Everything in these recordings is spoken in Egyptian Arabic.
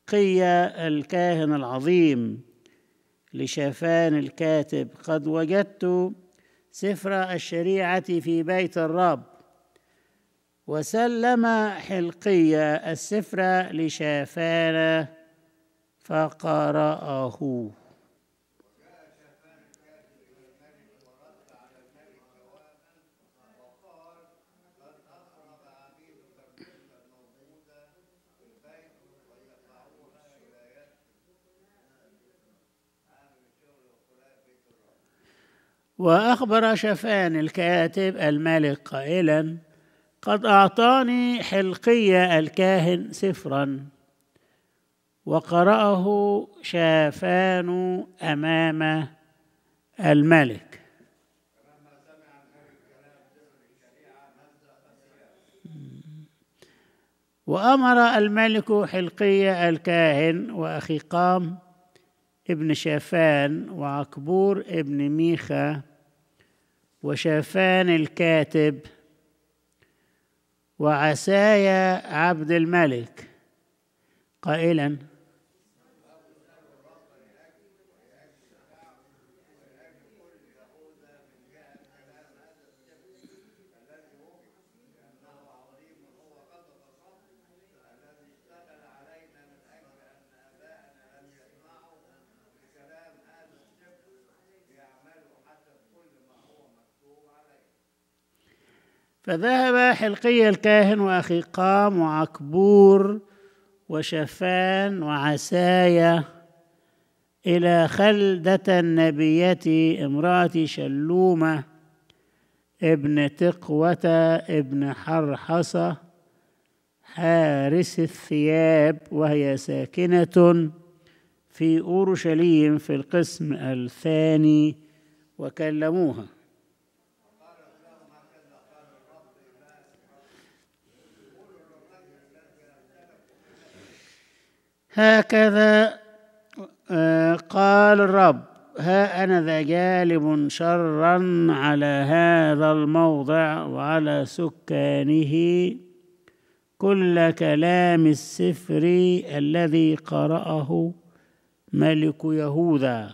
حلقية الكاهن العظيم لشافان الكاتب قد وجدت سفر الشريعة في بيت الرب وسلم حلقية السفر لشافان فقرأه وأخبر شفان الكاتب الملك قائلا قد أعطاني حلقية الكاهن سفرا وقرأه شافان أمام الملك وأمر الملك حلقية الكاهن وأخيقام ابن شافان وعكبور ابن ميخا وشافان الكاتب وعسايا عبد الملك قائلا فذهب حلقي الكاهن وأخيقام وعكبور وشفان وعسايا إلى خلدة النبية امرأة شلومة ابن تقوة ابن حرحصة حارس الثياب وهي ساكنة في أورشليم في القسم الثاني وكلموها هكذا قال الرب ها أنا ذا جالب شرا على هذا الموضع وعلى سكانه كل كلام السفر الذي قرأه ملك يهوذا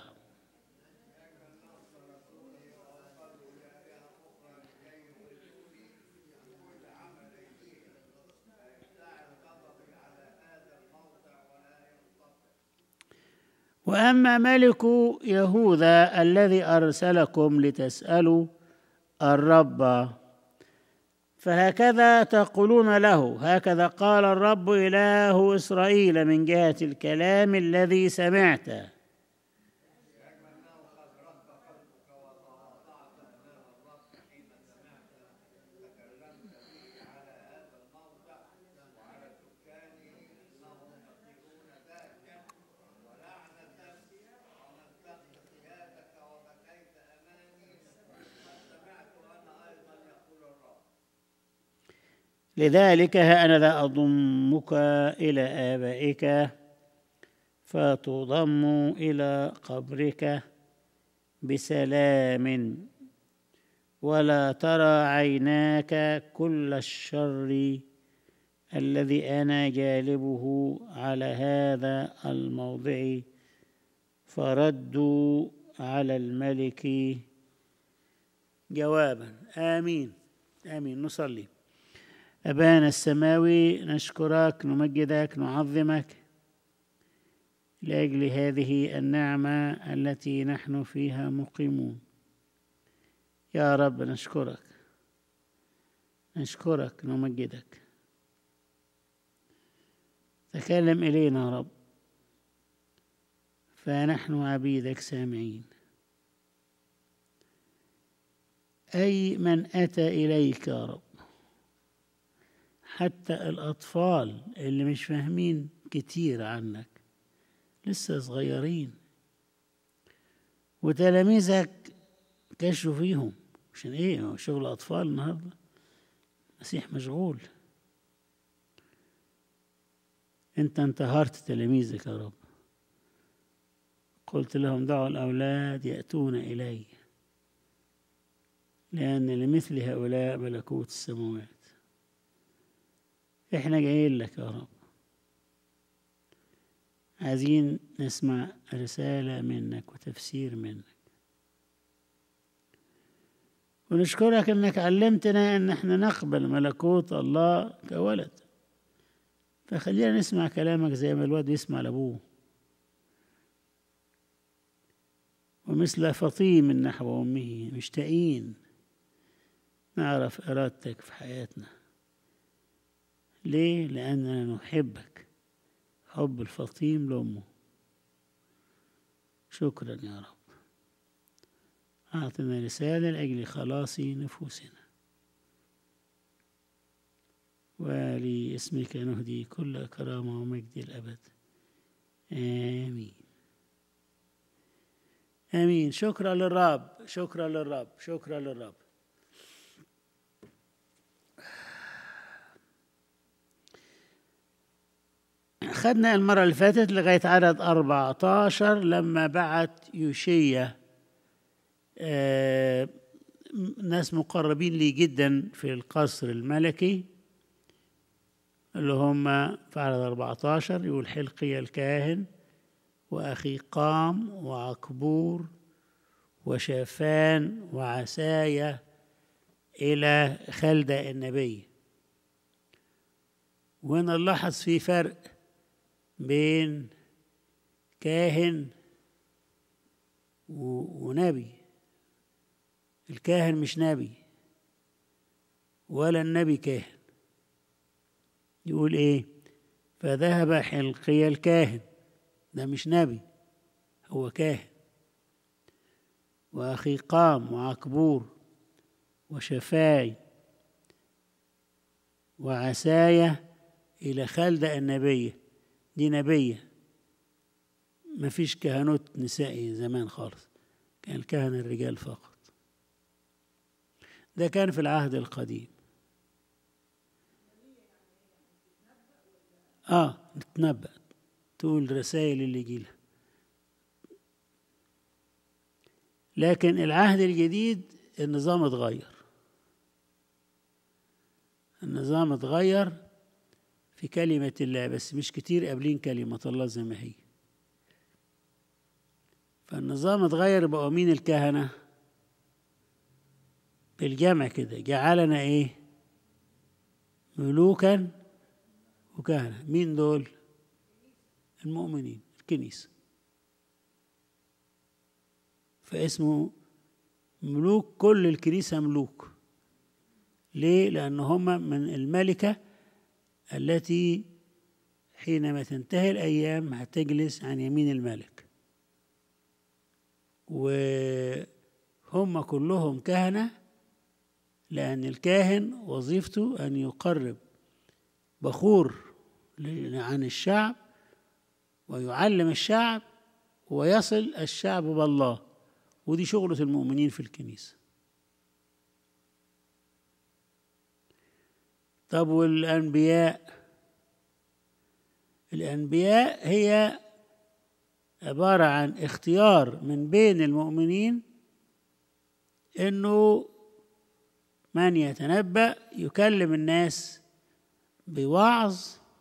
واما ملك يهوذا الذي ارسلكم لتسالوا الرب فهكذا تقولون له هكذا قال الرب اله اسرائيل من جهه الكلام الذي سمعته لذلك ها أنا ذا أضمك إلى آبائك فتضم إلى قبرك بسلام ولا ترى عيناك كل الشر الذي أنا جالبه على هذا الموضع فردوا على الملك جوابا آمين آمين نصلي أبانا السماوي نشكرك نمجدك نعظمك لأجل هذه النعمة التي نحن فيها مقيمون يا رب نشكرك نشكرك نمجدك تكلم إلينا يا رب فنحن عبيدك سامعين أي من أتى إليك يا رب حتى الأطفال اللي مش فاهمين كتير عنك لسه صغيرين وتلاميذك كشفوا فيهم عشان ايه هو شغل أطفال النهاردة المسيح مشغول انت انتهرت تلاميذك يا رب قلت لهم دعوا الأولاد يأتون إلي لأن لمثل هؤلاء ملكوت السماوات احنا جايين لك يا رب عايزين نسمع رسالة منك وتفسير منك ونشكرك انك علمتنا ان احنا نقبل ملكوت الله كولد فخلينا نسمع كلامك زي ما الواد يسمع لابوه ومثل فطيم من نحو امه مشتاقين نعرف ارادتك في حياتنا ليه لاننا نحبك حب الفطيم لامه شكرا يا رب أعطنا رسالة لأجل خلاص نفوسنا ولاسمك نهدي كل كرامة ومجد الأبد آمين آمين شكرا للرب شكرا للرب شكرا للرب خدنا المرة اللي فاتت لغاية عدد 14 لما بعت يوشيا آه ناس مقربين لي جدا في القصر الملكي اللي هم في عدد 14 يقول حلقي الكاهن وأخي قام وعكبور وشافان وعسايا إلى خلدة النبي وهنا نلاحظ في فرق بين كاهن ونبي الكاهن مش نبي ولا النبي كاهن يقول ايه فذهب حلقي الكاهن ده مش نبي هو كاهن واخي قام وعكبور وشفاي وعسايا الى خلدة النبيه دي نبيه مفيش كهنوت نسائي زمان خالص كان الكهنة الرجال فقط ده كان في العهد القديم اه تتنبأ تقول رسائل اللي يجيلها لكن العهد الجديد النظام اتغير النظام اتغير في كلمة الله بس مش كتير قابلين كلمة الله زي ما هي فالنظام اتغير بقوا مين الكهنة بالجمع كده جعلنا ايه ملوكا وكهنة مين دول المؤمنين الكنيسة فاسمه ملوك كل الكنيسة ملوك ليه لأن هم من الملكة التي حينما تنتهي الأيام هتجلس عن يمين الملك وهم كلهم كهنة لأن الكاهن وظيفته أن يقرب بخور عن الشعب ويعلم الشعب ويصل الشعب بالله ودي شغلة المؤمنين في الكنيسة طب والأنبياء الأنبياء هي عبارة عن اختيار من بين المؤمنين انه من يتنبأ يكلم الناس بوعظ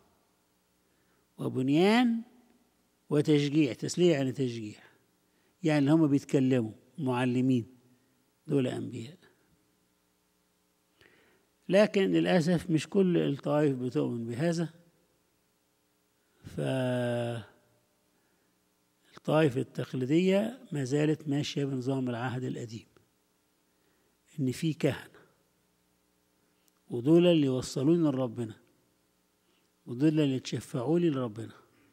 وبنيان وتشجيع تسليع يعني تشجيع يعني هم بيتكلموا معلمين دول أنبياء لكن للأسف مش كل الطوائف بتؤمن بهذا ف الطائفة التقليدية ما زالت ماشية بنظام العهد القديم إن في كهنة ودول اللي يوصلوني لربنا ودول اللي تشفعوا لي لربنا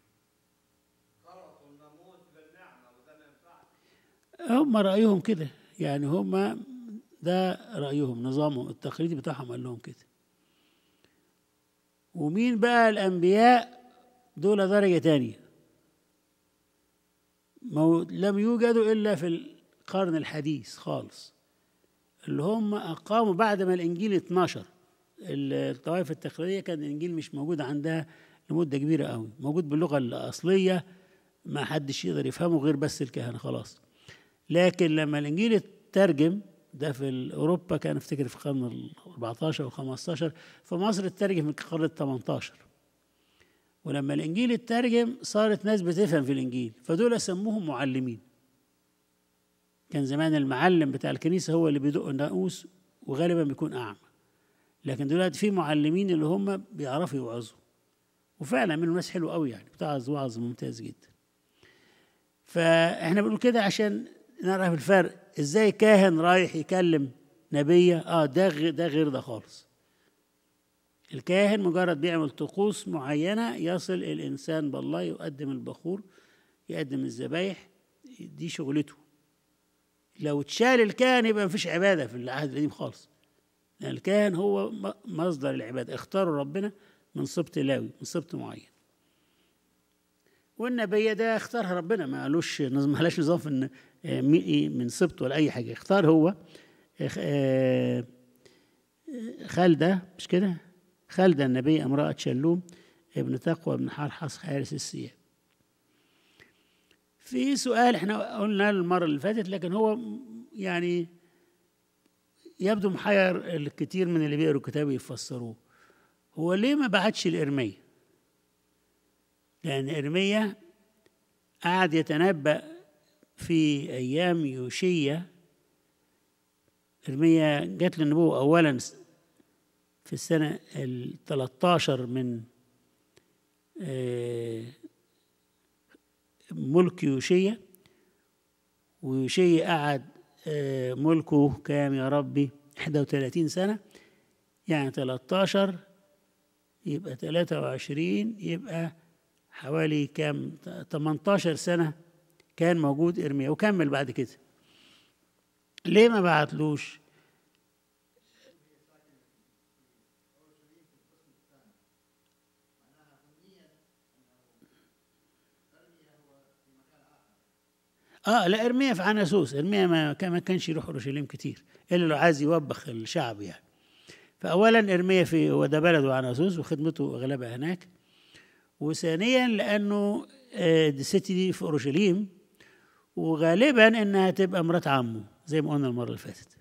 هم رأيهم كده يعني هم ده رأيهم نظامهم التقليدي بتاعهم قال لهم كده ومين بقى الأنبياء دول درجة تانية مو لم يوجدوا إلا في القرن الحديث خالص اللي هم أقاموا بعد ما الإنجيل اتنشر الطوائف التقليدية كان الإنجيل مش موجود عندها لمدة كبيرة قوي موجود باللغة الأصلية ما حدش يقدر يفهمه غير بس الكهنة خلاص لكن لما الإنجيل اترجم ده في أوروبا كان افتكر في القرن ال 14 و 15 في مصر اترجم في القرن ال 18 ولما الانجيل اترجم صارت ناس بتفهم في الانجيل فدول سموهم معلمين كان زمان المعلم بتاع الكنيسه هو اللي بيدق الناقوس وغالبا بيكون اعمى لكن دلوقتي في معلمين اللي هم بيعرفوا يوعظوا وفعلا منهم ناس حلو قوي يعني بتاع وعظ ممتاز جدا فاحنا بنقول كده عشان نعرف الفرق ازاي كاهن رايح يكلم نبيه اه ده غير ده غير ده خالص الكاهن مجرد بيعمل طقوس معينه يصل الانسان بالله يقدم البخور يقدم الذبايح دي شغلته لو اتشال الكاهن يبقى مفيش عباده في العهد القديم خالص لان يعني الكاهن هو مصدر العباده اختاروا ربنا من سبط لاوي من سبط معين والنبي ده اختارها ربنا ما قالوش ما قالش نظام في من سبط ولا اي حاجه اختار هو خالده مش كده خالده النبي امراه شلوم ابن تقوى بن حرحص حارس السياب في سؤال احنا قلنا المره اللي فاتت لكن هو يعني يبدو محير الكثير من اللي بيقروا الكتاب يفسروه هو ليه ما بعتش الإرمية لأن إرمية قعد يتنبأ في أيام يوشية إرمية جات له النبوة أولا في السنة ال 13 من ملك يوشية ويوشية قعد ملكه كام يا ربي 31 سنة يعني 13 يبقى 23 يبقى حوالي كام 18 سنة كان موجود إرميا وكمل بعد كده ليه ما بعتلوش اه لا ارميا في عناسوس ارميا ما ما كانش يروح اورشليم كتير الا لو عايز يوبخ الشعب يعني فاولا ارميا في هو ده بلده عناسوس وخدمته اغلبها هناك وثانيا لانه دي ستي دي في اورشليم وغالبا انها تبقى مرات عمه زي ما قلنا المره اللي فاتت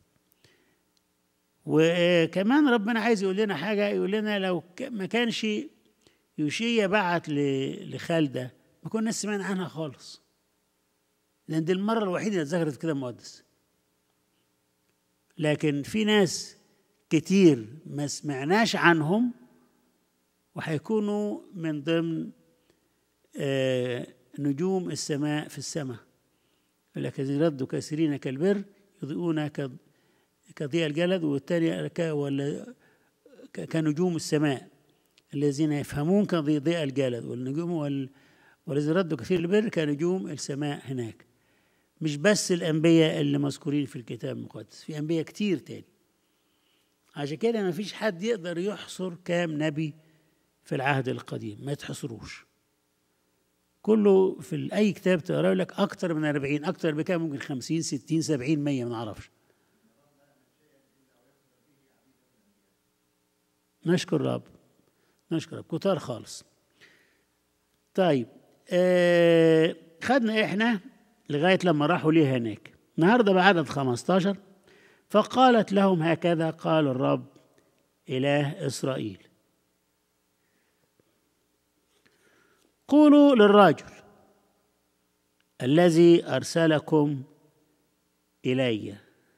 وكمان ربنا عايز يقول لنا حاجه يقول لنا لو ما كانش يوشيا بعت لخالده ما كنا سمعنا عنها خالص لان دي المره الوحيده اللي اتذكرت في كده مقدس لكن في ناس كتير ما سمعناش عنهم وهيكونوا من ضمن آه نجوم السماء في السماء لك ردوا كاسرين كالبر يضيئون كضياء الجلد والثانية ولا كنجوم السماء الذين يفهمون كضياء الجلد والنجوم وال والذي ردوا كثير البر كنجوم السماء هناك مش بس الأنبياء اللي مذكورين في الكتاب المقدس في أنبياء كتير تاني عشان كده ما فيش حد يقدر يحصر كام نبي في العهد القديم ما يتحصروش كله في أي كتاب تقرأ لك أكتر من 40 أكتر بكام ممكن 50 60 70 100 ما نعرفش نشكر رب نشكر رب كتار خالص طيب آه خدنا احنا لغاية لما راحوا ليه هناك النهاردة بعدد 15 فقالت لهم هكذا قال الرب إله إسرائيل قولوا للرجل الذي أرسلكم إلي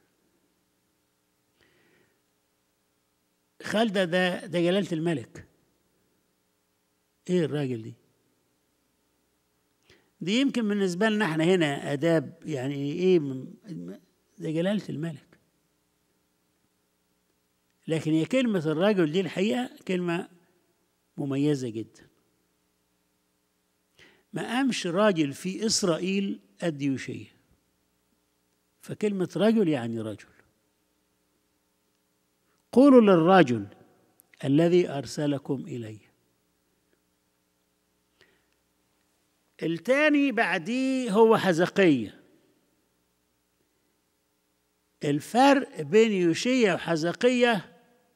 خالدة ده ده جلالة الملك إيه الراجل دي؟ دي يمكن بالنسبة لنا احنا هنا آداب يعني إيه ده جلالة الملك لكن هي كلمة الرجل دي الحقيقة كلمة مميزة جدا ما قامش راجل في إسرائيل قد يوشيا فكلمة رجل يعني رجل قولوا للرجل الذي أرسلكم إلي التاني بعديه هو حزقية الفرق بين يوشيا وحزقية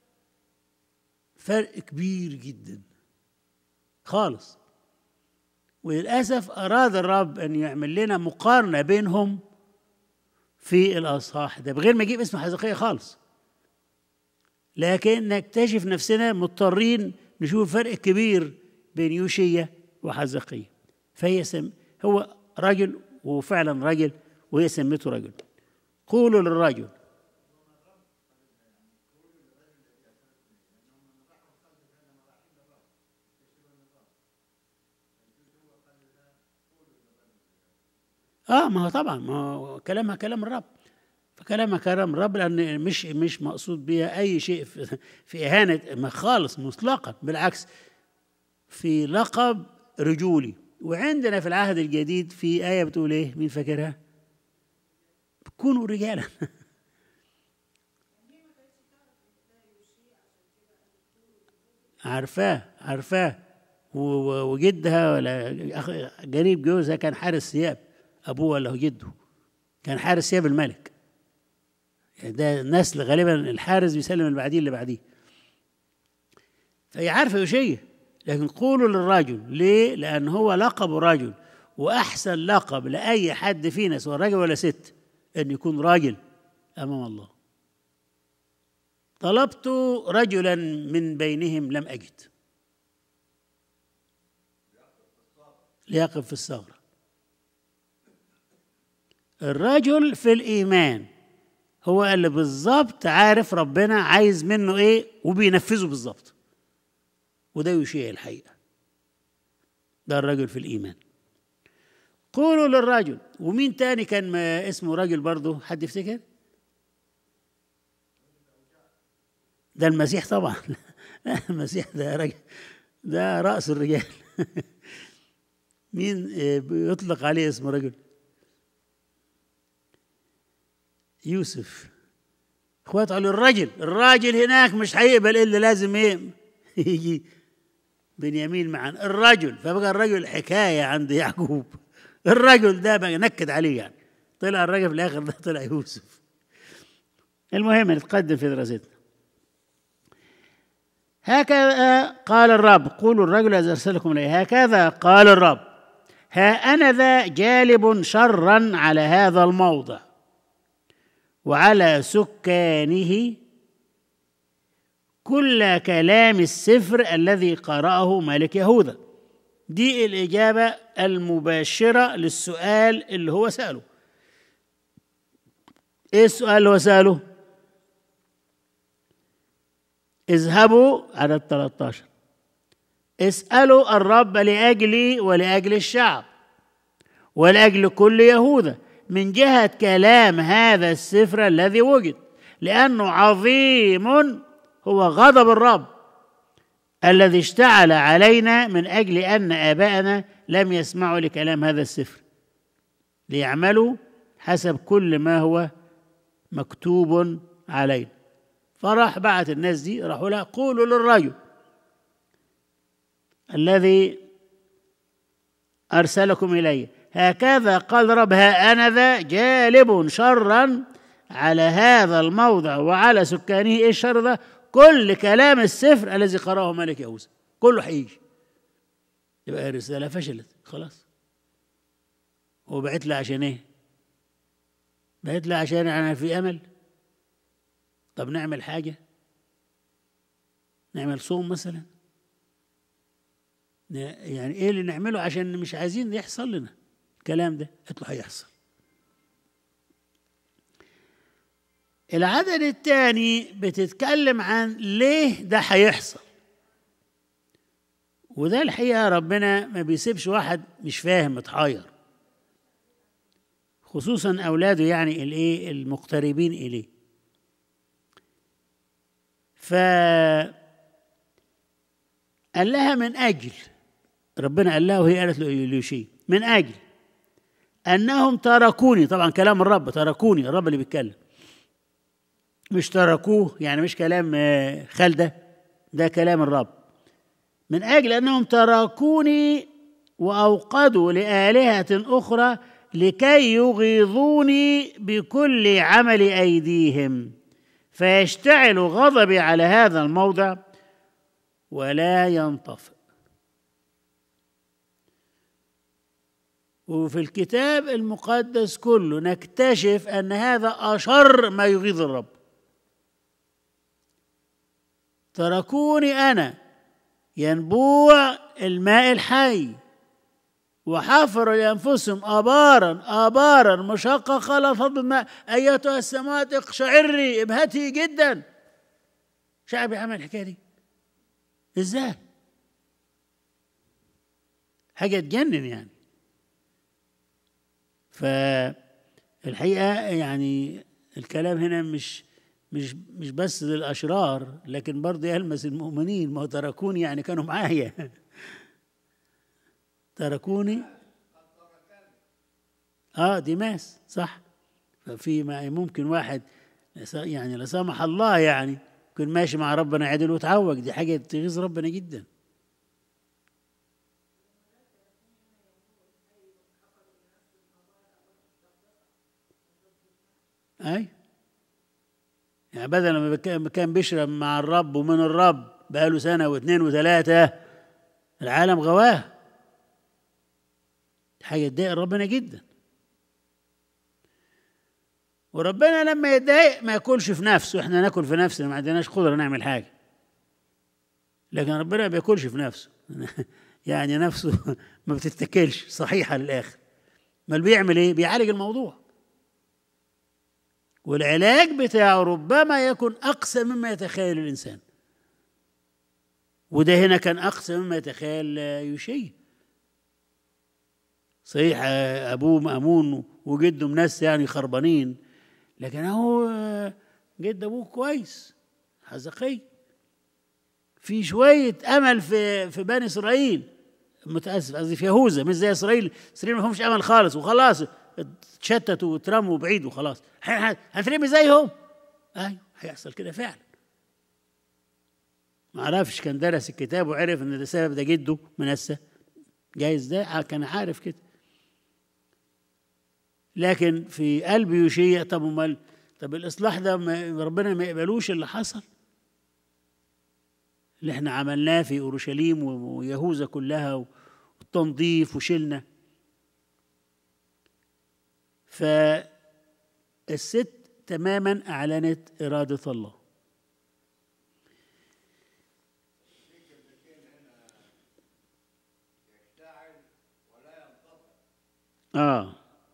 فرق كبير جدا خالص وللأسف أراد الرب أن يعمل لنا مقارنة بينهم في الأصحاح ده بغير ما يجيب اسم حزقية خالص لكن نكتشف نفسنا مضطرين نشوف فرق كبير بين يوشية وحزقية فهي سم هو رجل وفعلا رجل وهي سمته رجل قولوا للرجل اه ما هو طبعا ما هو كلامها كلام الرب فكلامها كلام الرب لان مش مش مقصود بها اي شيء في, في اهانه ما خالص مطلقا بالعكس في لقب رجولي وعندنا في العهد الجديد في ايه بتقول ايه مين فاكرها كونوا رجالا عارفاه عارفاه وجدها ولا قريب جوزها كان حارس ثياب ابوه ولا جده كان حارس ثياب الملك يعني ده نسل غالبا الحارس بيسلم اللي بعديه اللي بعديه فهي عارفه يوشية لكن قولوا للرجل ليه؟ لأن هو لقب رجل وأحسن لقب لأي حد فينا سواء راجل ولا ست أن يكون راجل أمام الله طلبت رجلا من بينهم لم أجد ليقف في الثغرة الرجل في الإيمان هو اللي بالظبط عارف ربنا عايز منه إيه وبينفذه بالظبط وده يشيع الحقيقة ده الرجل في الإيمان قولوا للرجل ومين تاني كان اسمه راجل برضه حد يفتكر ده المسيح طبعا المسيح ده راجل ده رأس الرجال مين بيطلق عليه اسم رجل يوسف اخوات قالوا الرجل الراجل هناك مش هيقبل الا لازم ايه يجي بنيامين معا الرجل فبقى الرجل حكايه عند يعقوب الرجل ده بقى نكد عليه يعني طلع الرجل في الاخر ده طلع يوسف المهم نتقدم في دراستنا هكذا قال الرب قولوا الرجل الذي ارسلكم اليه هكذا قال الرب ها انا ذا جالب شرا على هذا الموضع وعلى سكانه كل كلام السفر الذي قرأه ملك يهوذا دي الإجابة المباشرة للسؤال اللي هو سأله إيه السؤال اللي هو سأله اذهبوا عدد 13 اسألوا الرب لأجلي ولأجل الشعب ولأجل كل يهوذا من جهة كلام هذا السفر الذي وجد لأنه عظيم هو غضب الرب الذي اشتعل علينا من أجل أن آباءنا لم يسمعوا لكلام هذا السفر ليعملوا حسب كل ما هو مكتوب علينا فراح بعت الناس دي راحوا لها قولوا للرجل الذي أرسلكم إلي هكذا قال رب ها أنا ذا جالب شرا على هذا الموضع وعلى سكانه إيه الشر ده كل كلام السفر الذي قرأه ملك يهوذا كله هيجي يبقى الرسالة فشلت خلاص هو بعت لها عشان ايه؟ بعت لها عشان انا في امل طب نعمل حاجة نعمل صوم مثلا يعني ايه اللي نعمله عشان مش عايزين يحصل لنا الكلام ده قلت له هيحصل العدد الثاني بتتكلم عن ليه ده هيحصل وده الحقيقه ربنا ما بيسيبش واحد مش فاهم متحير خصوصا اولاده يعني الايه المقتربين اليه ف قال لها من اجل ربنا قال لها وهي قالت له ليوشي من اجل انهم تركوني طبعا كلام الرب تركوني الرب اللي بيتكلم مش تركوه يعني مش كلام خالده ده كلام الرب من اجل انهم تركوني واوقدوا لالهه اخرى لكي يغيظوني بكل عمل ايديهم فيشتعل غضبي على هذا الموضع ولا ينطفئ وفي الكتاب المقدس كله نكتشف ان هذا اشر ما يغيظ الرب تركوني انا ينبوع الماء الحي وحفروا لأنفسهم آبارا آبارا مشققة لا فضل الماء أيتها السماوات اقشعري ابهتي جدا شعب يعمل الحكاية دي ازاي حاجة تجنن يعني فالحقيقة يعني الكلام هنا مش مش مش بس للأشرار لكن برضه يلمس المؤمنين ما هو تركوني يعني كانوا معايا تركوني اه ديماس صح ففي ممكن واحد يعني لا سمح الله يعني يكون ماشي مع ربنا عدل وتعوج دي حاجه تغيظ ربنا جدا اي يعني بدل ما كان بيشرب مع الرب ومن الرب بقاله سنه واثنين وثلاثه العالم غواه حاجه تضايق ربنا جدا وربنا لما يتضايق ما ياكلش في نفسه احنا ناكل في نفسنا ما عندناش قدره نعمل حاجه لكن ربنا ما بياكلش في نفسه يعني نفسه ما بتتكلش صحيحه للاخر ما بيعمل ايه بيعالج الموضوع والعلاج بتاعه ربما يكون اقسى مما يتخيل الانسان وده هنا كان اقسى مما يتخيل يوشي صحيح ابوه مامون وجده ناس يعني خربانين لكن هو جد ابوه كويس حزقي في شويه امل في في بني اسرائيل متاسف قصدي في يهوذا مش زي اسرائيل اسرائيل ما فيهمش امل خالص وخلاص اتشتتوا واترموا بعيد وخلاص هنترمي زيهم ايوه هيحصل كده فعلا ما عرفش كان درس الكتاب وعرف ان ده سبب ده جده منسى جايز ده كان عارف كده لكن في قلب يوشيا طب امال طب الاصلاح ده ما ربنا ما يقبلوش اللي حصل اللي احنا عملناه في اورشليم ويهوذا كلها والتنظيف وشلنا فالست تماما اعلنت اراده الله اه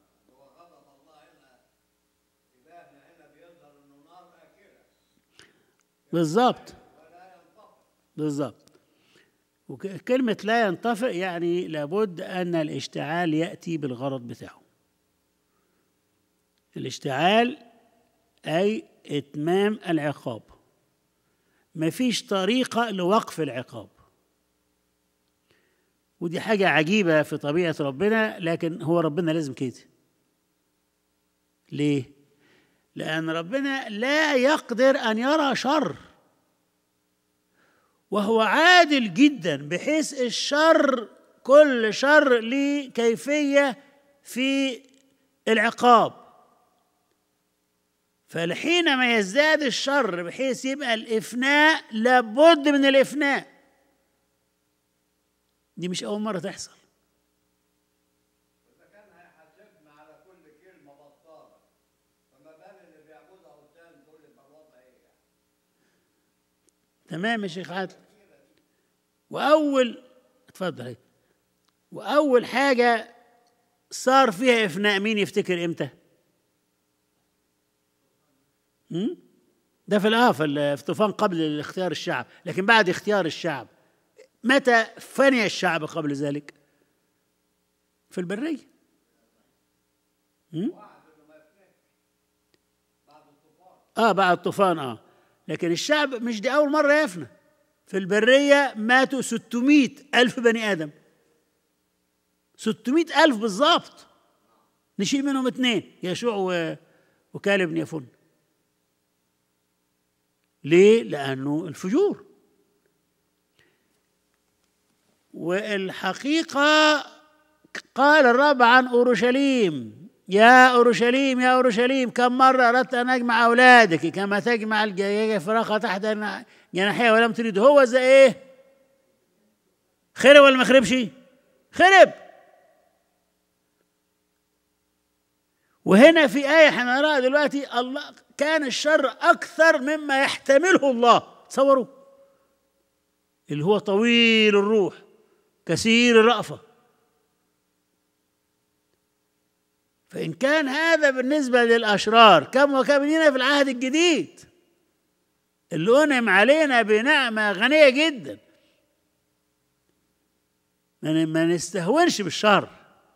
بالظبط بالظبط وكلمة لا ينطفئ يعني لابد أن الاشتعال يأتي بالغرض بتاعه الاشتعال أي إتمام العقاب مفيش طريقة لوقف العقاب ودي حاجة عجيبة في طبيعة ربنا لكن هو ربنا لازم كده ليه؟ لأن ربنا لا يقدر أن يرى شر وهو عادل جدا بحيث الشر كل شر ليه كيفية في العقاب فحينما يزداد الشر بحيث يبقى الإفناء لابد من الإفناء دي مش أول مرة تحصل تمام يا شيخ عادل واول اتفضل واول حاجه صار فيها افناء مين يفتكر امتى م? ده في الاه في طوفان قبل اختيار الشعب لكن بعد اختيار الشعب متى فني الشعب قبل ذلك في البريه م? اه بعد الطوفان اه لكن الشعب مش دي أول مرة يفنى في البرية ماتوا 600 ألف بني آدم 600 ألف بالظبط نشيل منهم اثنين يشوع و... وكالب بن يفن ليه؟ لأنه الفجور والحقيقة قال الرب عن أورشليم يا أورشليم يا أورشليم كم مرة أردت أن أجمع أولادك كما تجمع الجيجة فراخة تحت جناحيها ولم تريد هو زي إيه خرب ولا ما خربش خرب وهنا في آية هنراها دلوقتي الله كان الشر أكثر مما يحتمله الله تصوروا اللي هو طويل الروح كثير الرأفة فإن كان هذا بالنسبة للأشرار كم وكم لنا في العهد الجديد اللي أنعم علينا بنعمة غنية جدا ما نستهونش بالشر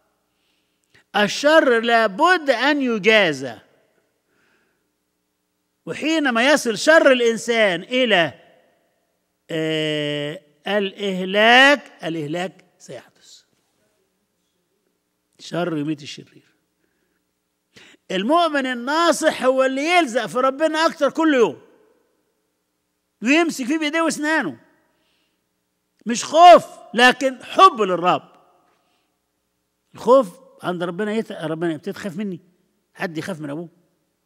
الشر لابد أن يجازى وحينما يصل شر الإنسان إلى آه الإهلاك الإهلاك سيحدث شر يميت الشرير المؤمن الناصح هو اللي يلزق في ربنا أكتر كل يوم ويمسك فيه بإيديه وأسنانه مش خوف لكن حب للرب الخوف عند ربنا يت... ربنا بتخاف مني حد يخاف من ابوه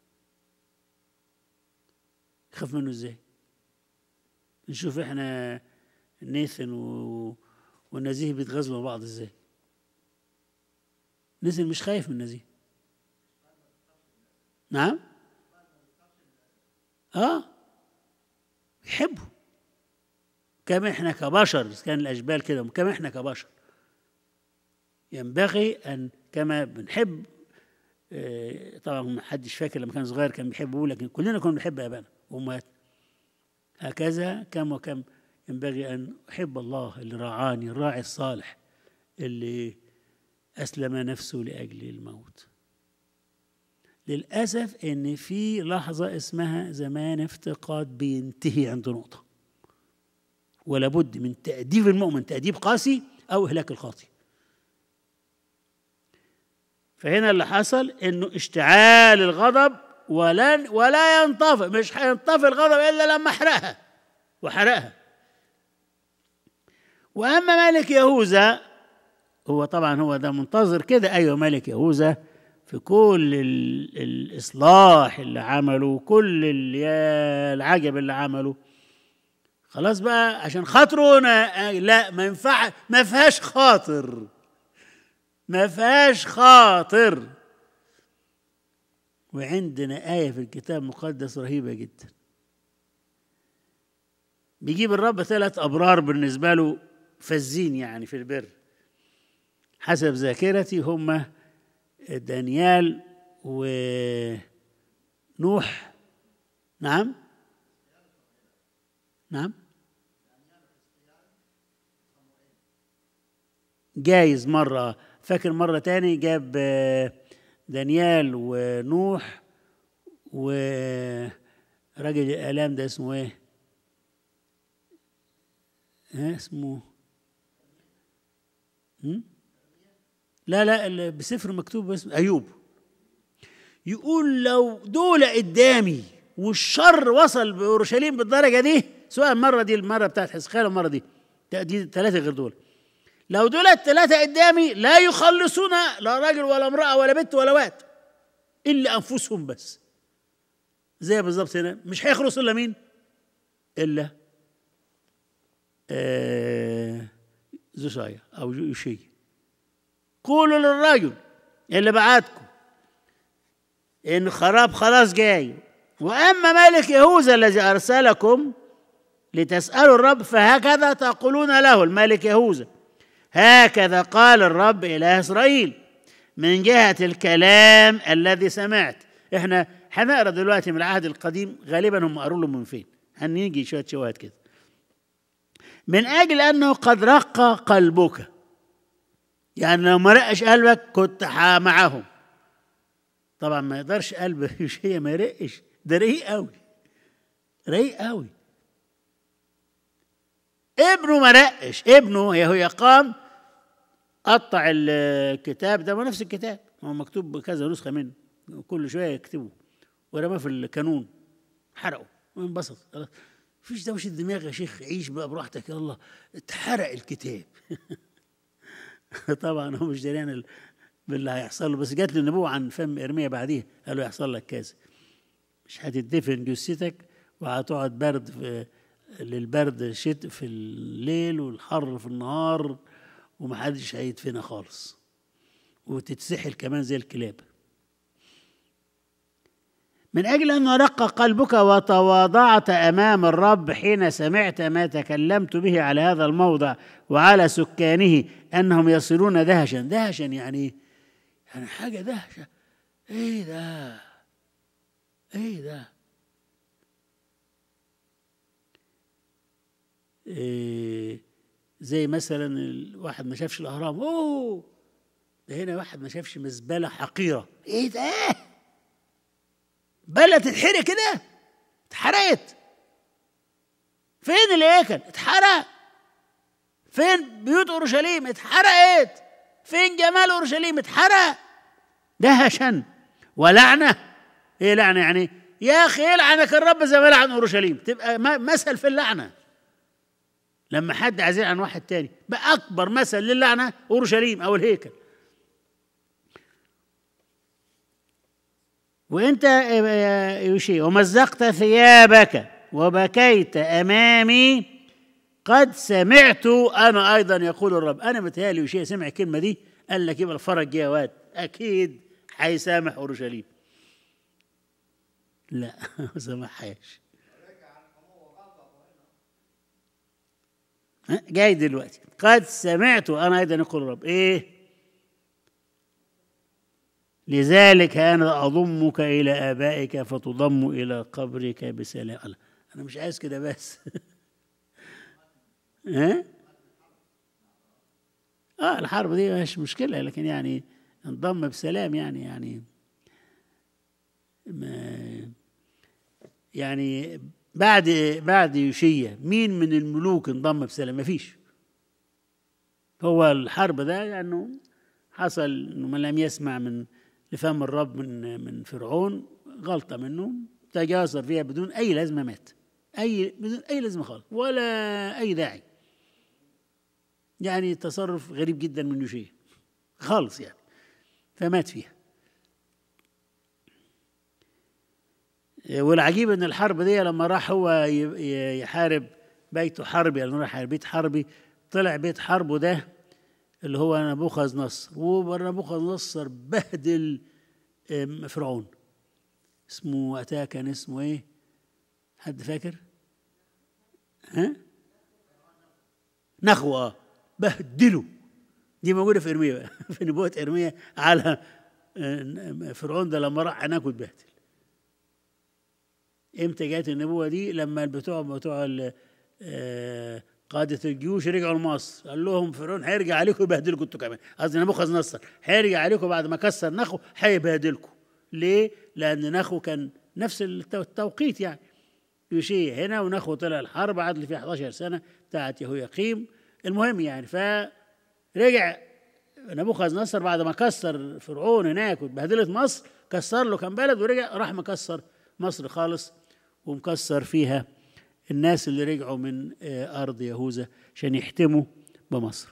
يخاف منه ازاي نشوف احنا نيثن و... والنزيه بيتغزلوا بعض ازاي نيثن مش خايف من النزيه نعم اه يحبه كما احنا كبشر كان الاشبال كده كما احنا كبشر ينبغي ان كما بنحب طبعا ما حدش فاكر لما كان صغير كان بيحب ابوه لكن كلنا كنا بنحب ابانا وامهاتنا هكذا كم وكم ينبغي ان احب الله اللي راعاني الراعي الصالح اللي اسلم نفسه لاجل الموت للاسف ان في لحظه اسمها زمان افتقاد بينتهي عند نقطه ولا بد من تاديب المؤمن تاديب قاسي او اهلاك الخاطئ فهنا اللي حصل انه اشتعال الغضب ولن ولا ينطفئ مش هينطفئ الغضب الا لما احرقها وحرقها واما ملك يهوذا هو طبعا هو ده منتظر كده ايوه ملك يهوذا في كل الاصلاح اللي عمله كل العجب اللي عمله خلاص بقى عشان خاطره لا ما ينفع ما فيهاش خاطر ما فيهاش خاطر وعندنا آية في الكتاب المقدس رهيبة جدا بيجيب الرب ثلاث أبرار بالنسبة له فزين يعني في البر حسب ذاكرتي هم دانيال ونوح نعم نعم جايز مرة فاكر مرة تاني جاب دانيال ونوح ورجل الآلام ده اسمه ايه؟ ها اسمه هم؟ لا لا بسفر مكتوب اسمه أيوب يقول لو دول قدامي والشر وصل بأورشليم بالدرجة دي سواء المرة دي المرة بتاعت حزقيال المرة دي دي ثلاثة غير دول لو دول الثلاثة قدامي لا يخلصون لا راجل ولا امرأة ولا بنت ولا واد إلا أنفسهم بس زي بالظبط هنا مش هيخلص إلا مين؟ إلا آه زوسايا أو يوشي قولوا للرجل اللي بعتكم إن خراب خلاص جاي وأما ملك يهوذا الذي أرسلكم لتسألوا الرب فهكذا تقولون له الملك يهوذا هكذا قال الرب إله إسرائيل من جهة الكلام الذي سمعت احنا هنقرا دلوقتي من العهد القديم غالبا هم قروا له من فين هنيجي شويه شوهات كده من اجل انه قد رق قلبك يعني لو ما رقش قلبك كنت معهم طبعا ما يقدرش قلب يوشيا ما يرقش ده رقيق قوي رقيق قوي ابنه ما رقش ابنه يهويا قام قطع الكتاب ده نفس الكتاب هو مكتوب بكذا نسخه منه كل شويه يكتبه ورماه في الكانون حرقه وانبسط خلاص مفيش دوشه دماغ يا شيخ عيش بقى براحتك يلا اتحرق الكتاب طبعا هو مش دريان باللي هيحصل له بس جات له النبوه عن فم ارميا بعديها قال له يحصل لك كذا مش هتدفن جثتك وهتقعد برد في للبرد شتء في الليل والحر في النهار ومحدش هيدفنها خالص وتتسحل كمان زي الكلاب من أجل أن رق قلبك وتواضعت أمام الرب حين سمعت ما تكلمت به على هذا الموضع وعلى سكانه أنهم يصيرون دهشا دهشا يعني يعني حاجة دهشة إيه ده إيه ده إيه زي مثلا الواحد ما شافش الأهرام أوه ده هنا واحد ما شافش مزبلة حقيرة إيه ده بلة تتحرق كده اتحرقت فين الهيكل اتحرق فين بيوت اورشليم اتحرقت فين جمال اورشليم اتحرق دهشا ولعنه ايه لعنه يعني يا اخي يلعنك الرب زي ما لعن اورشليم تبقى مثل في اللعنه لما حد عايز عن واحد تاني بقى اكبر مثل للعنه اورشليم او الهيكل وانت يوشي ومزقت ثيابك وبكيت امامي قد سمعت انا ايضا يقول الرب انا متهيألي يوشي سمع الكلمه دي قال لك يبقى الفرج جه واد اكيد هيسامح اورشليم لا ما سامحهاش جاي دلوقتي قد سمعت انا ايضا يقول الرب ايه لذلك انا اضمك الى ابائك فتضم الى قبرك بسلام الله انا مش عايز كده بس ها اه الحرب دي مش مشكله لكن يعني انضم بسلام يعني يعني ما يعني بعد بعد يوشيا مين من الملوك انضم بسلام مفيش هو الحرب ده يعني حصل انه من لم يسمع من لفم الرب من من فرعون غلطه منه تجاسر فيها بدون اي لازمه مات اي بدون اي لازمه خالص ولا اي داعي يعني تصرف غريب جدا من يوشيا خالص يعني فمات فيها والعجيب ان الحرب دي لما راح هو يحارب بيت حربي يعني راح بيت حربي طلع بيت حربه ده اللي هو نبوخذ نصر ونبوخذ نصر بهدل فرعون اسمه وقتها كان اسمه ايه حد فاكر ها نخوة اه بهدله دي موجودة في إرميا بقى في نبوة إرميا على فرعون ده لما راح هناك واتبهدل امتى جت النبوة دي لما بتوع بتوع قادة الجيوش رجعوا لمصر قال لهم فرعون هيرجع عليكم يبهدلكم انتوا كمان قصدي نبوخذ نصر هيرجع عليكم بعد ما كسر نخو هيبهدلكم ليه؟ لأن نخو كان نفس التوقيت يعني يوشيا هنا ونخو طلع الحرب عدل فيها 11 سنة بتاعت يهوياقيم المهم يعني فرجع نبوخذ نصر بعد ما كسر فرعون هناك واتبهدلت مصر كسر له كان بلد ورجع راح مكسر مصر خالص ومكسر فيها الناس اللي رجعوا من أرض يهوذا عشان يحتموا بمصر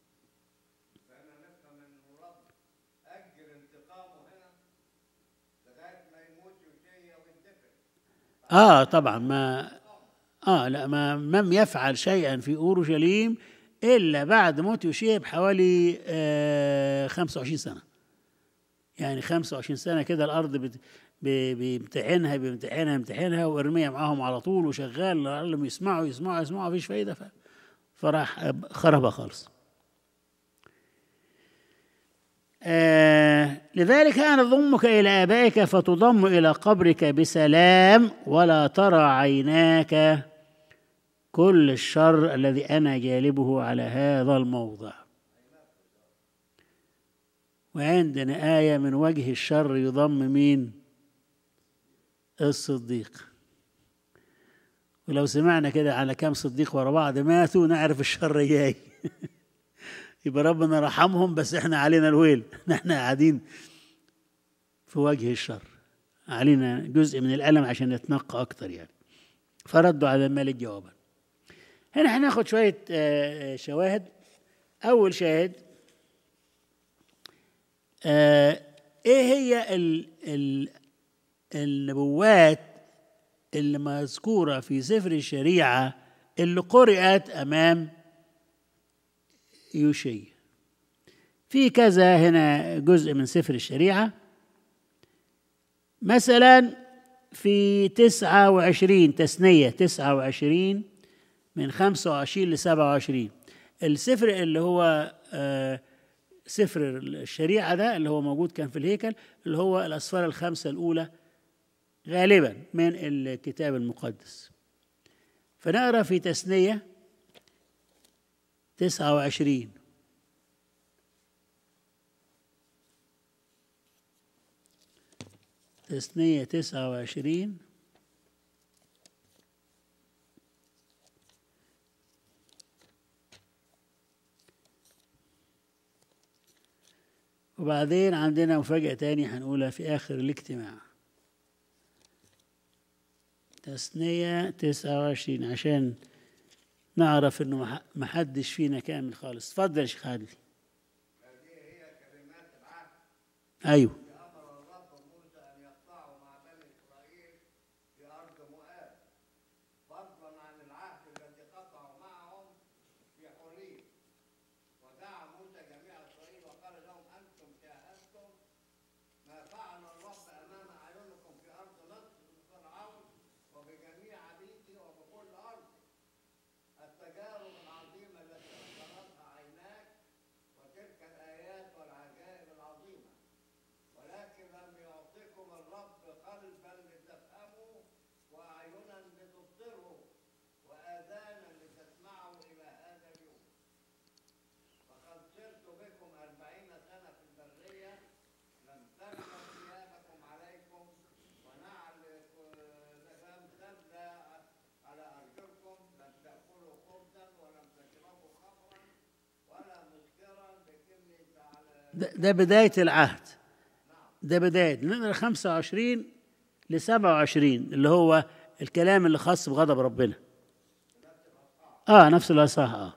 اه طبعا ما اه لا ما لم يفعل شيئا في اورشليم الا بعد موت يوشيا بحوالي آه 25 سنه يعني 25 سنه كده الارض بت بيمتحنها بيمتحنها يمتحنها وارميها معاهم على طول وشغال لعلهم يسمعوا يسمعوا يسمعوا مفيش فايده ف... فراح خربها خالص آه لذلك أنا ضمك إلى آبائك فتضم إلى قبرك بسلام ولا ترى عيناك كل الشر الذي أنا جالبه على هذا الموضع وعندنا آية من وجه الشر يضم مين الصديق ولو سمعنا كده على كام صديق ورا بعض ماتوا نعرف الشر جاي يبقى ربنا رحمهم بس احنا علينا الويل احنا قاعدين في وجه الشر علينا جزء من الألم عشان نتنقى أكتر يعني فردوا على الملك جوابا هنا هناخد شوية شواهد أول شاهد ايه هي ال ال النبوات اللي مذكورة في سفر الشريعة اللي قرأت أمام يوشي في كذا هنا جزء من سفر الشريعة مثلا في تسعة وعشرين تثنية تسعة وعشرين من خمسة وعشرين لسبعة وعشرين السفر اللي هو آه سفر الشريعة ده اللي هو موجود كان في الهيكل اللي هو الأسفار الخمسة الأولى غالبا من الكتاب المقدس فنقرأ في تثنية تسعة وعشرين تثنية تسعة وعشرين وبعدين عندنا مفاجأة تاني هنقولها في آخر الاجتماع تثنية تسعة وعشرين عشان نعرف انه محدش فينا كامل خالص اتفضل يا شيخ عادل هذه هي كلمات العهد ايوه أمر الرب موسى أن يقطعوا مع بني إسرائيل في أرض مؤاب فضلا عن العهد الذي قطعوا معهم في حريم ودعا موسى جميع إسرائيل وقال لهم أنتم شاهدتم ما فعل الرب أمام أعينكم في أرض مصر بفرعون وبجميع عبيده وبكل أرض التجارب العظيمة التي أبصرتها عيناك وتلك الآيات والعجائب العظيمة ولكن لم يعطكم الرب قلبا لتفهموا وأعينا لتبصروا وآذانا لتسمعوا إلى هذا اليوم فقد سرت بكم أربعين سنة في البرية لم تكن ثيابكم عليكم ونعل لم تبلى على أرجلكم لم تأكلوا خبزا ولم تشربوا خمرا ولا مسكرا لكني تعالى ده, ده بداية العهد ده بداية نقرا 25 ل 27 اللي هو الكلام اللي خاص بغضب ربنا اه نفس الاصحاح اه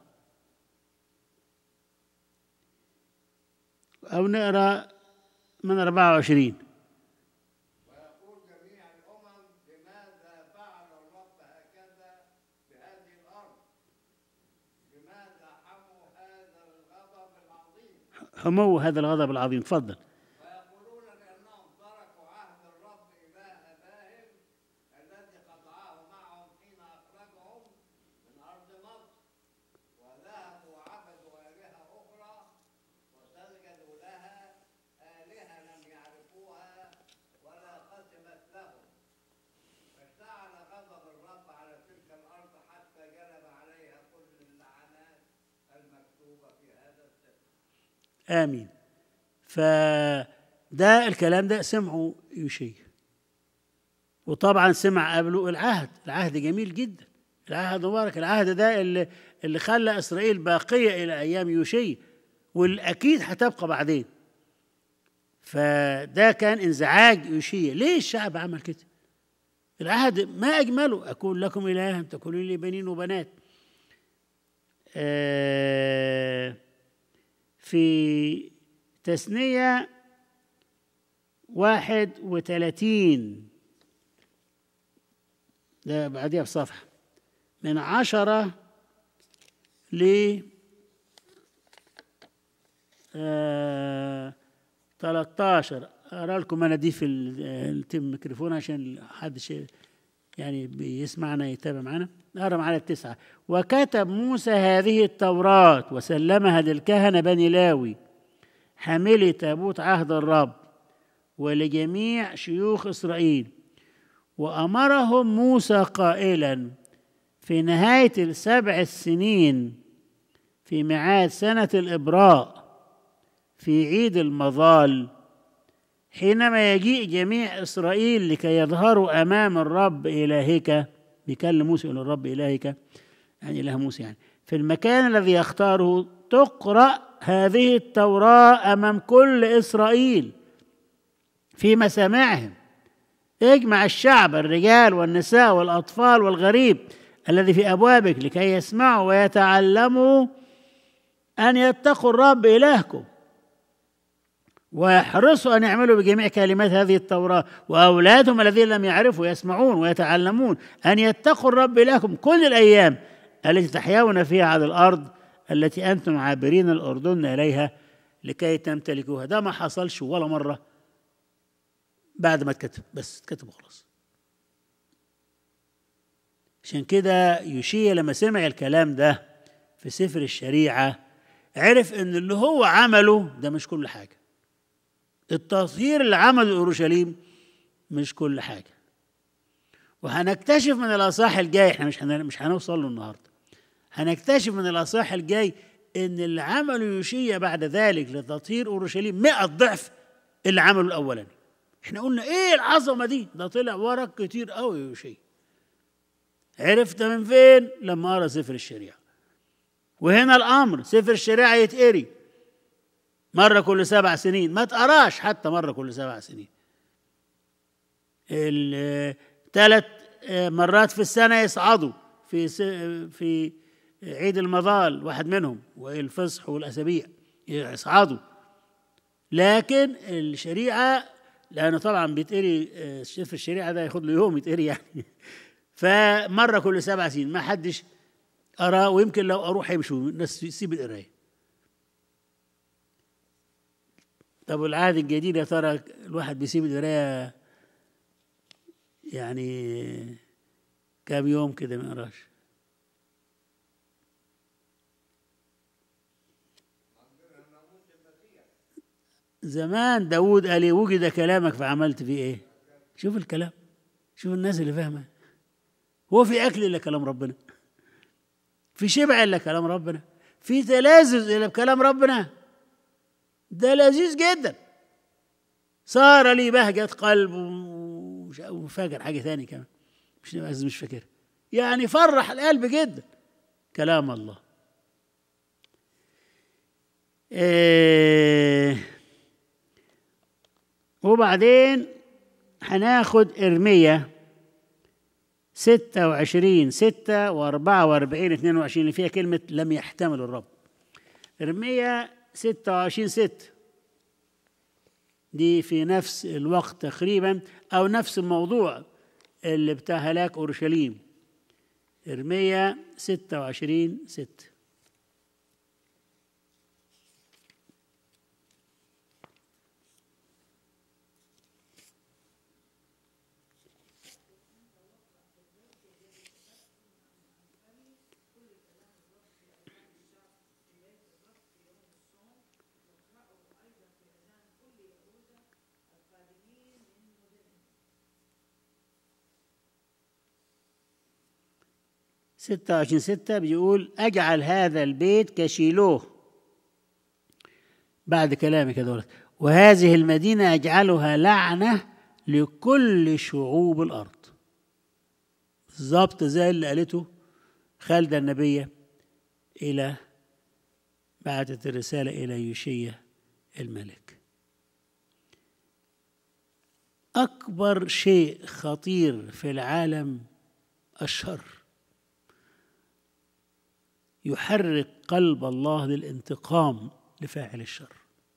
او نقرا من 24 ويقول جميع الأمم لماذا فعل الرب هكذا بهذه الأرض لماذا حموا هذا الغضب العظيم حمو هذا الغضب العظيم تفضل ويقولون لأنهم تركوا عهد الرب إله آبائهم الذي قطعه معهم حين أخرجهم من أرض مصر وذهبوا وعبدوا آلهة أخرى وسجدوا لها آلهة لم يعرفوها ولا قسمت لهم فاشتعل غضب الرب على تلك الأرض حتى جلب عليها كل اللعنات المكتوبة في هذا السفر امين فده الكلام ده سمعه يوشيا وطبعا سمع قبله العهد العهد جميل جدا العهد مبارك العهد ده اللي اللي خلى اسرائيل باقيه الى ايام يوشيا والاكيد هتبقى بعدين فده كان انزعاج يوشيا ليه الشعب عمل كده العهد ما اجمله اكون لكم الها تكونوا لي بنين وبنات آه في تثنية واحد وثلاثين ده بعديها بصفحة من عشرة ل آه 13 أقرأ لكم أنا دي في ال- الميكروفون عشان حدش يعني بيسمعنا يتابع معنا نقرا معانا التسعة وكتب موسى هذه التوراة وسلمها للكهنة بني لاوي حاملي تابوت عهد الرب ولجميع شيوخ إسرائيل وأمرهم موسى قائلا في نهاية السبع السنين في ميعاد سنة الإبراء في عيد المظال حينما يجيء جميع إسرائيل لكي يظهروا أمام الرب إلهك بيكلم موسى إلى الرب إلهك يعني إله موسى يعني في المكان الذي يختاره تقرأ هذه التوراة أمام كل إسرائيل في مسامعهم اجمع الشعب الرجال والنساء والأطفال والغريب الذي في أبوابك لكي يسمعوا ويتعلموا أن يتقوا الرب إلهكم ويحرصوا أن يعملوا بجميع كلمات هذه التوراة وأولادهم الذين لم يعرفوا يسمعون ويتعلمون أن يتقوا الرب إلهكم كل الأيام التي تحيون فيها على الأرض التي أنتم عابرين الأردن إليها لكي تمتلكوها ده ما حصلش ولا مرة بعد ما اتكتب بس اتكتب وخلاص عشان كده يوشيا لما سمع الكلام ده في سفر الشريعة عرف ان اللي هو عمله ده مش كل حاجة التطهير اللي عمله اورشليم مش كل حاجة وهنكتشف من الاصحاح الجاي احنا مش هن- مش هنوصل له النهارده هنكتشف من الاصحاح الجاي ان اللي عمله يوشيا بعد ذلك لتطهير اورشليم 100 ضعف اللي عمله الاولاني احنا قلنا ايه العظمه دي ده طلع ورق كتير قوي يوشيا عرفت من فين لما قرا سفر الشريعه وهنا الامر سفر الشريعه يتقري مره كل سبع سنين ما تقراش حتى مره كل سبع سنين ثلاث مرات في السنه يصعدوا في س- في عيد المظال واحد منهم والفصح والاسابيع يصعدوا لكن الشريعه لانه طبعا بيتقري آه، سفر الشريعه ده ياخد له يوم يتقري يعني فمره كل سبع سنين ما حدش قراه ويمكن لو اروح يمشوا الناس يسيب القرايه طب والعهد الجديد يا ترى الواحد بيسيب القرايه يعني كام يوم كده ما يقراش زمان داود قال لي وجد كلامك فعملت فيه ايه شوف الكلام شوف الناس اللي فاهمه هو في اكل الا كلام ربنا في شبع الا كلام ربنا في تلازز الا بكلام ربنا ده لذيذ جدا صار لي بهجة قلب ومش- وفاكر حاجة ثانية كمان مش بس مش فاكر يعني فرح القلب جدا كلام الله إيه وبعدين هناخد إرمية ستة وعشرين ستة وأربعة وأربعين اثنين وعشرين اللي فيها كلمة لم يحتمل الرب إرمية ستة وعشرين ستة دي في نفس الوقت تقريبا أو نفس الموضوع اللي بتاع هلاك أورشليم إرمية ستة وعشرين ستة ستة وعشرين ستة بيقول أجعل هذا البيت كشيلوه بعد كلامي كده وهذه المدينة أجعلها لعنة لكل شعوب الأرض بالظبط زي اللي قالته خالدة النبية إلى بعتت الرسالة إلى يوشية الملك أكبر شيء خطير في العالم الشر يحرك قلب الله للانتقام لفاعل الشر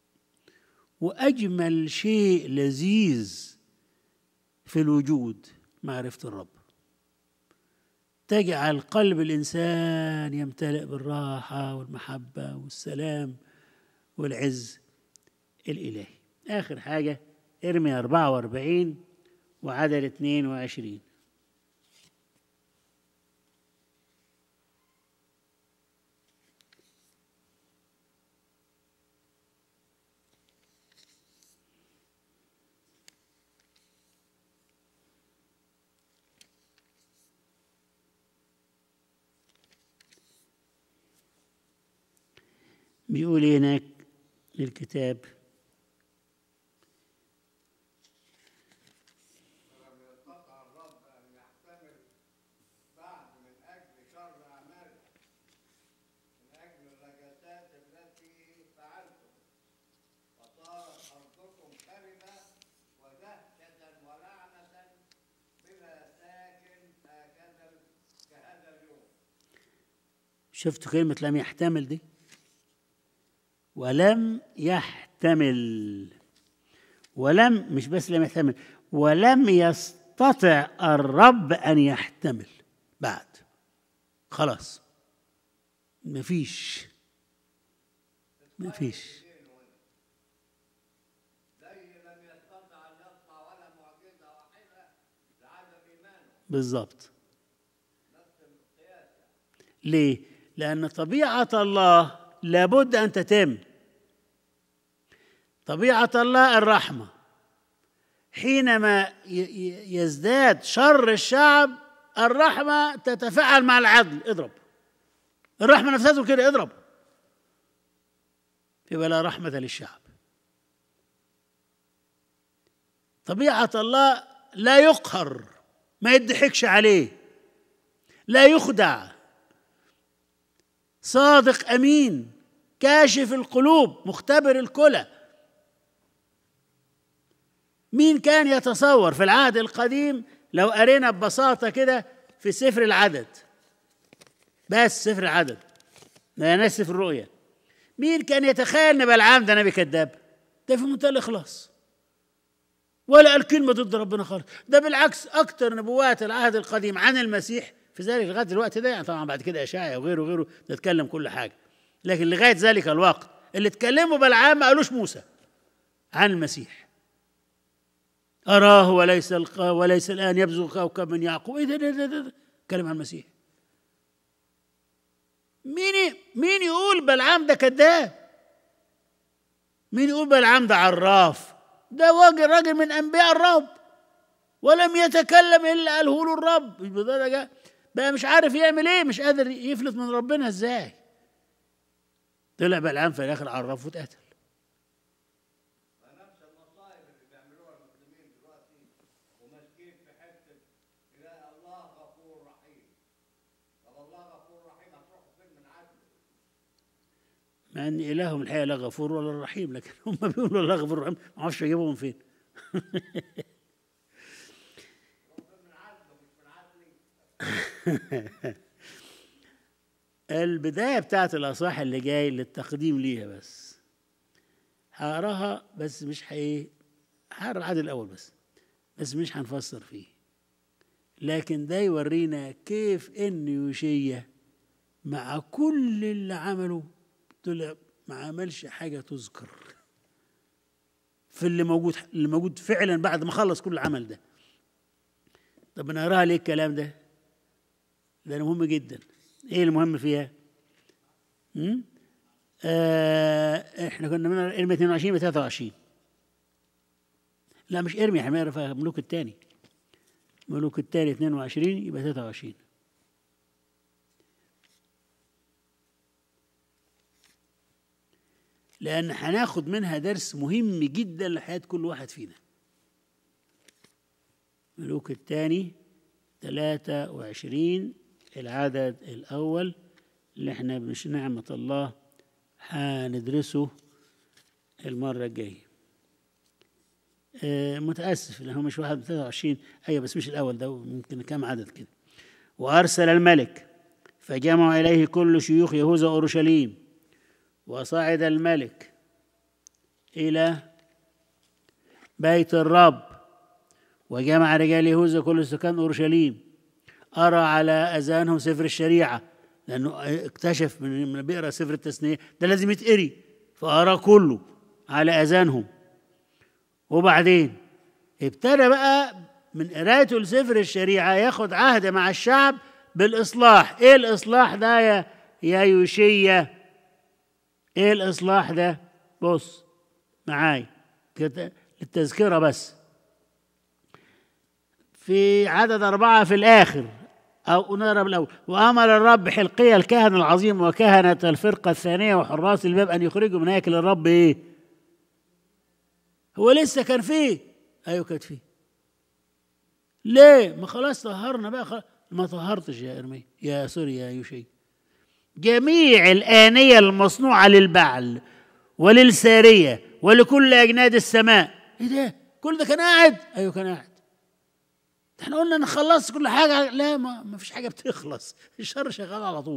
واجمل شيء لذيذ في الوجود معرفه الرب تجعل قلب الانسان يمتلئ بالراحه والمحبه والسلام والعز الالهي اخر حاجه ارمي 44 وعدد 22 بيقول إيه هناك الكتاب ولم يستطع الرب أن يحتمل بعد من أجل شر أعمالكم من أجل الرجسات التي فعلتم فصارت أرضكم خربة ودهشة ولعنة بلا ساكن هكذا كهذا اليوم شفتوا كلمة لم يحتمل دي ولم يحتمل ولم مش بس لم يحتمل ولم يستطع الرب أن يحتمل بعد خلاص مفيش مفيش زي لم يستطع أن يصنع ولا معجزة واحدة لعدم إيمانه بالظبط ليه لان طبيعه الله لابد ان تتم طبيعه الله الرحمه حينما ي- ي- يزداد شر الشعب الرحمه تتفاعل مع العدل اضرب الرحمه نفسها تقول كده اضرب يبقى لا رحمه للشعب طبيعه الله لا يقهر ما يضحكش عليه لا يخدع صادق امين كاشف القلوب مختبر الكلى مين كان يتصور في العهد القديم لو قرينا ببساطه كده في سفر العدد بس سفر العدد ما ناس سفر الرؤيا مين كان يتخيل ان بلعام ده نبي كذاب ده في منتهى الاخلاص ولا قال كلمه ضد ربنا خالص ده بالعكس اكتر نبوات العهد القديم عن المسيح في ذلك لغايه الوقت ده يعني طبعا بعد كده اشعيا وغيره وغيره نتكلم كل حاجه لكن لغايه ذلك الوقت اللي اتكلموا بلعام ما قالوش موسى عن المسيح أراه وليس الق... وليس الآن يبزغ كوكب من يعقوب إيه ده ده ده, ده. كلام عن المسيح مين ي- مين يقول بلعام ده كذاب مين يقول بلعام ده عراف ده راجل راجل من أنبياء الرب ولم يتكلم إلا قاله له الرب يبقى ده جا- بقى مش عارف يعمل ايه مش قادر يفلت من ربنا ازاي طلع بلعام في الاخر عرف واتقتل فنفس المصائب اللي بيعملوها المسلمين دلوقتي وماسكين في حته لا الله غفور رحيم طب الله غفور رحيم هتروحوا فين من عدله مع ان الههم الحقيقه لا غفور ولا رحيم لكن هم بيقولوا لا غفور رحيم ما اعرفش اجيبهم من فين من عدله مش من عدلي البدايه بتاعت الاصحاح اللي جاي للتقديم ليها بس هقراها بس مش حي هقرا العدد الاول بس بس مش هنفسر فيه لكن ده يورينا كيف ان يوشيا مع كل اللي عمله طلع ما عملش حاجه تذكر في اللي موجود اللي موجود فعلا بعد ما خلص كل العمل ده طب نقراها ليه الكلام ده ده مهم جدا ايه المهم فيها م? آه احنا كنا من ارمي 22 ب 23 لا مش ارمي احنا بنقرا في ملوك الثاني ملوك الثاني 22 يبقى 23 لأن هناخد منها درس مهم جدا لحياة كل واحد فينا ملوك الثاني 23 العدد الأول اللي احنا مش نعمة الله هندرسه المرة الجاية آه، متأسف لأنه مش واحد 23 أيوة بس مش الأول ده ممكن كم عدد كده وأرسل الملك فجمعوا إليه كل شيوخ يهوذا أورشليم وصعد الملك إلى بيت الرب وجمع رجال يهوذا كل سكان أورشليم أرى على أذانهم سفر الشريعة لأنه اكتشف من من بيقرأ سفر التثنية ده لازم يتقري فأرى كله على أذانهم وبعدين ابتدى بقى من قرايته لسفر الشريعة ياخد عهد مع الشعب بالإصلاح إيه الإصلاح ده يا يا يوشية إيه الإصلاح ده بص معاي كده للتذكرة بس في عدد أربعة في الآخر أو نقرا الأول وأمر الرب حلقية الكاهن العظيم وكهنة الفرقة الثانية وحراس الباب أن يخرجوا من هيكل الرب إيه؟ هو لسه كان فيه أيوه كانت فيه ليه؟ ما خلاص طهرنا بقى خلاص. ما طهرتش يا إرمي يا سوري يا يوشي جميع الآنية المصنوعة للبعل وللسارية ولكل أجناد السماء إيه ده؟ كل ده كان قاعد؟ أيوه كان قاعد احنا قلنا ان خلصت كل حاجه لا ما, ما فيش حاجه بتخلص الشر شغال على طول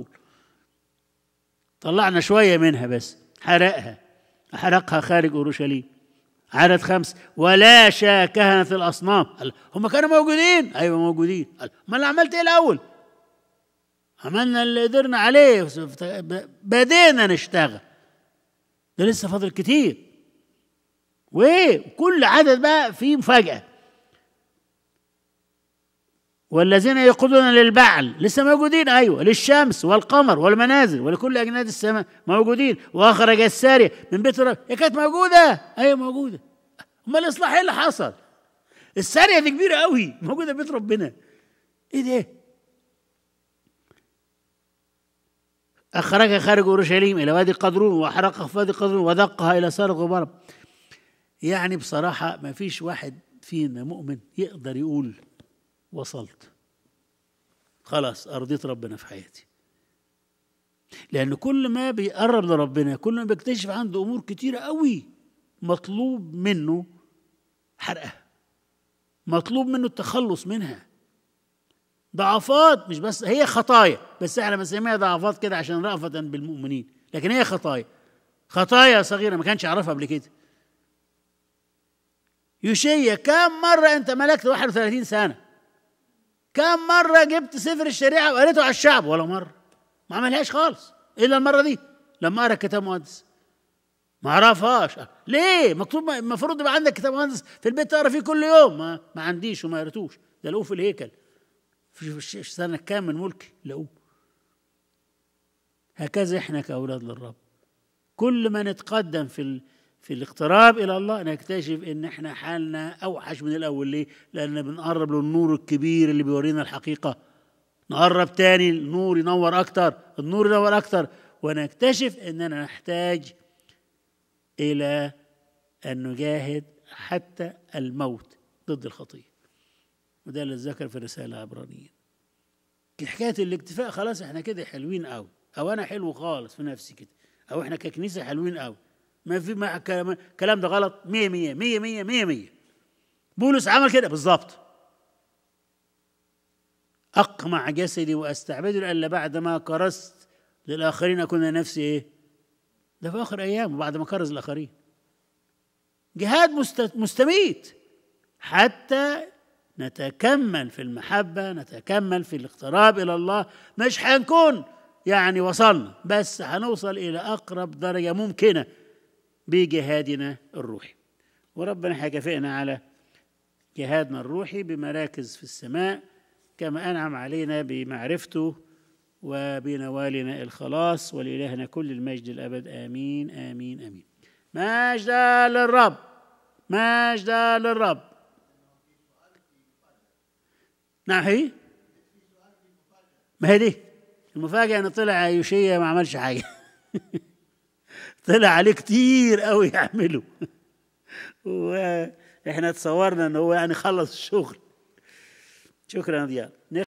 طلعنا شويه منها بس حرقها حرقها خارج اورشليم عدد خمس ولا شا كهنة الأصنام قال هم كانوا موجودين أيوة موجودين قال ما اللي عملت إيه الأول عملنا اللي قدرنا عليه بدينا نشتغل ده لسه فاضل كتير وإيه كل عدد بقى فيه مفاجأة والذين يقودون للبعل لسه موجودين ايوه للشمس والقمر والمنازل ولكل اجناد السماء موجودين واخرج الساريه من بيت الرب هي كانت موجوده ايوه موجوده امال الاصلاح ايه اللي حصل الساريه دي كبيره قوي موجوده في بيت ربنا ايه ده أخرج خارج أورشليم إلى وادي قدرون وحرقه في وادي قدرون ودقها إلى سار غبار يعني بصراحة ما فيش واحد فينا مؤمن يقدر يقول وصلت خلاص أرضيت ربنا في حياتي لأن كل ما بيقرب لربنا كل ما بيكتشف عنده أمور كتيرة قوي مطلوب منه حرقها مطلوب منه التخلص منها ضعفات مش بس هي خطايا بس احنا بنسميها ضعفات كده عشان رأفة بالمؤمنين لكن هي خطايا خطايا صغيرة ما كانش يعرفها قبل كده يوشيا كم مرة أنت ملكت 31 سنة كم مرة جبت سفر الشريعة وقريته على الشعب ولا مرة ما عملهاش خالص إلا المرة دي لما قرأ الكتاب المقدس ما عرفهاش ليه مكتوب المفروض يبقى عندك كتاب مقدس في البيت تقرا فيه كل يوم ما, ما عنديش وما قريتوش ده لقوه في الهيكل في سنة كام من ملكي لقوه هكذا احنا كأولاد للرب كل ما نتقدم في ال... في الاقتراب الى الله نكتشف ان احنا حالنا اوحش من الاول ليه؟ لان بنقرب للنور الكبير اللي بيورينا الحقيقه نقرب تاني النور ينور اكتر النور ينور اكتر ونكتشف اننا نحتاج الى ان نجاهد حتى الموت ضد الخطيه وده اللي اتذكر في الرساله العبرانيه حكايه الاكتفاء خلاص احنا كده حلوين قوي او انا حلو خالص في نفسي كده او احنا ككنيسه حلوين قوي ما في ما الكلام ده غلط 100 100 100 100 100 100 بولس عمل كده بالظبط اقمع جسدي واستعبده لألا بعد ما كرست للاخرين اكون نفسي ايه ده في اخر ايام بعد ما كرز الاخرين جهاد مستميت حتى نتكمل في المحبه نتكمل في الاقتراب الى الله مش هنكون يعني وصلنا بس هنوصل الى اقرب درجه ممكنه بجهادنا الروحي وربنا هيكافئنا على جهادنا الروحي بمراكز في السماء كما انعم علينا بمعرفته وبنوالنا الخلاص ولإلهنا كل المجد الأبد آمين آمين آمين مجدا للرب مجدا للرب نعم هي ما هي دي المفاجأة إن طلع يوشيا ما عملش حاجة طلع عليه كتير قوي يعمله واحنا تصورنا ان هو يعني خلص الشغل شكرا يا ضياء